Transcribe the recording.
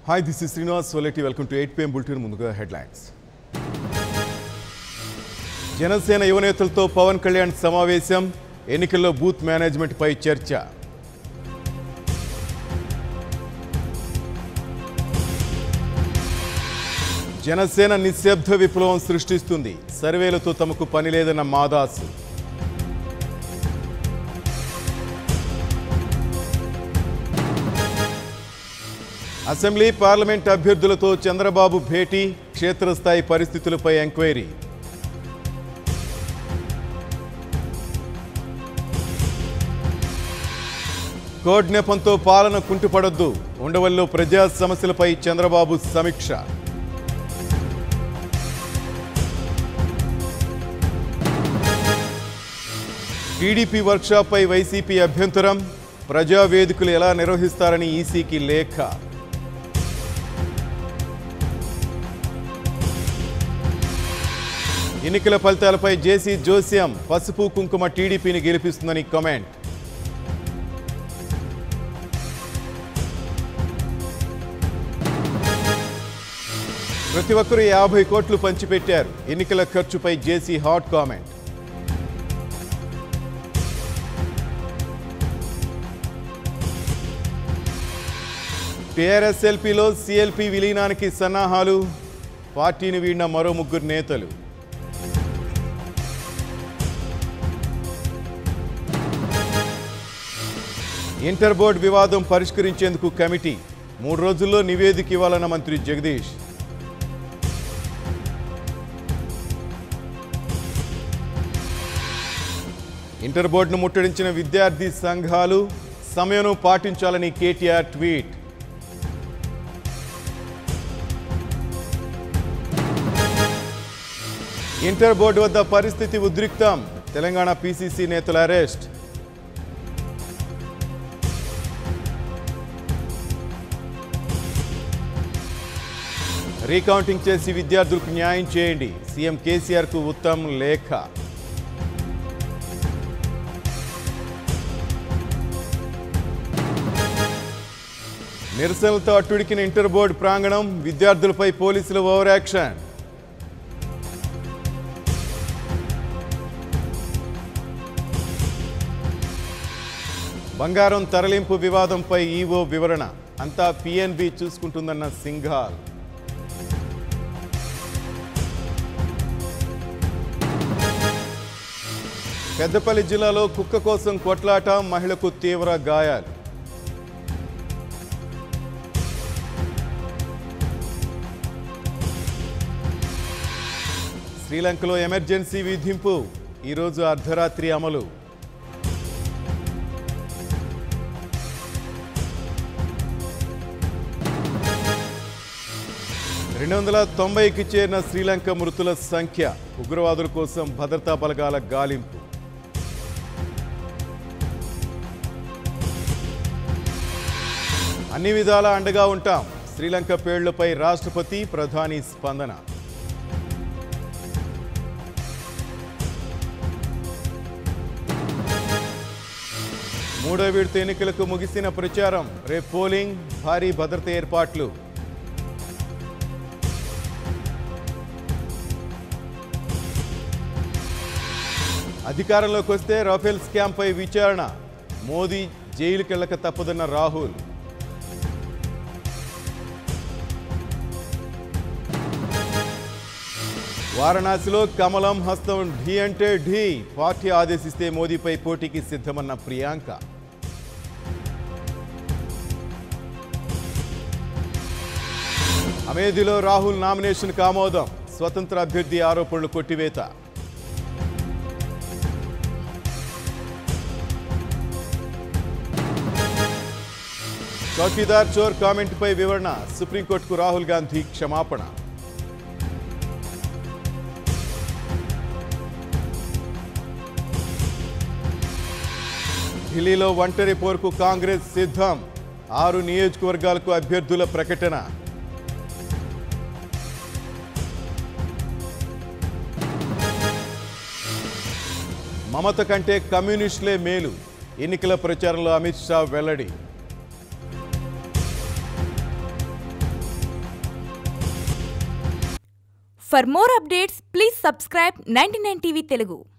hi this is Srinivas Soleti welcome to eight PM bulletin ముందుగా headlines Janasena యువనేతలతో పవన్ కళ్యాణ్ సమావేశం ఎన్నికల్లో బూత్ మేనేజ్మెంట్పై చర్చ జనసేన నిశ్శబ్ద విప్లవం సృష్టిస్తుంది సర్వేలతో తమకు పని లేదన్న మాదాసు అసెంబ్లీ పార్లమెంట్ అభ్యర్థులతో చంద్రబాబు భేటీ క్షేత్రస్థాయి పరిస్థితులపై ఎంక్వైరీ కోడ్ నెపంతో పాలన కుంటుపడొద్దు ఉండవల్లో ప్రజా సమస్యలపై చంద్రబాబు సమీక్ష టీడీపీ వర్క్షాప్పై వైసీపీ అభ్యంతరం ప్రజా వేదికలు ఎలా నిర్వహిస్తారని ఈసీకి లేఖ ఎన్నికల ఫలితాలపై జేసీ జోస్యం పసుపు కుంకుమ టీడీపీని గెలిపిస్తుందని కామెంట్ ప్రతి ఒక్కరూ యాభై కోట్లు పంచిపెట్టారు ఎన్నికల ఖర్చుపై జేసీ హాట్ కామెంట్ టీఆర్ఎస్ఎల్పీలో సిఎల్పి విలీనానికి సన్నాహాలు పార్టీని వీడిన మరో ముగ్గురు నేతలు ఇంటర్ బోర్డు వివాదం పరిష్కరించేందుకు కమిటీ మూడు రోజుల్లో నివేదిక ఇవ్వాలన్న మంత్రి జగదీష్ ఇంటర్ బోర్డును ముట్టడించిన విద్యార్థి సంఘాలు సమయం పాటించాలని కేటీఆర్ ట్వీట్ ఇంటర్ బోర్డు వద్ద పరిస్థితి ఉద్రిక్తం తెలంగాణ పీసీసీ నేతల అరెస్ట్ రీకౌంటింగ్ చేసి విద్యార్థులకు న్యాయం చేయండి సీఎం కేసీఆర్ కు ఉత్తమ్ లేఖ నిరసనలతో అట్టుడికిన ఇంటర్ బోర్డు ప్రాంగణం విద్యార్థులపై పోలీసులు ఓవర్ యాక్షన్ బంగారం తరలింపు వివాదంపై ఈవో వివరణ అంతా పిఎన్బి చూసుకుంటుందన్న సింఘాల్ పెద్దపల్లి జిల్లాలో కుక్క కోసం కొట్లాట మహిళకు తీవ్ర గాయాలు శ్రీలంకలో ఎమర్జెన్సీ విధింపు ఈరోజు అర్ధరాత్రి అమలు రెండు వందల తొంభైకి చేరిన శ్రీలంక మృతుల సంఖ్య ఉగ్రవాదుల కోసం భద్రతా బలగాల గాలింపు అన్ని విధాలా అండగా ఉంటాం శ్రీలంక పేళ్లపై రాష్ట్రపతి ప్రధాని స్పందన మూడో విడత ఎన్నికలకు ముగిసిన ప్రచారం రేపు పోలింగ్ భారీ భద్రత ఏర్పాట్లు అధికారంలోకి వస్తే రఫేల్ స్కామ్పై విచారణ మోదీ జైలుకెళ్లక తప్పదన్న రాహుల్ వారణాసిలో కమలం హస్తం ఢీ అంటే ఢీ పార్టీ ఆదేశిస్తే మోదీపై పోటీకి సిద్ధమన్న ప్రియాంక అమేధిలో రాహుల్ నామినేషన్కు ఆమోదం స్వతంత్ర అభ్యర్థి ఆరోపణలు కొట్టివేత చౌకీదార్ చోర్ కామెంట్పై వివరణ సుప్రీంకోర్టుకు రాహుల్ గాంధీ క్షమాపణ ఢిల్లీలో ఒంటరి పోరుకు కాంగ్రెస్ సిద్ధం ఆరు నియోజకవర్గాలకు అభ్యర్థుల ప్రకటన మమత కంటే కమ్యూనిస్టులే మేలు ఎన్నికల ప్రచారంలో అమిత్ షా వెల్లడి for more updates please subscribe ninety TV Telugu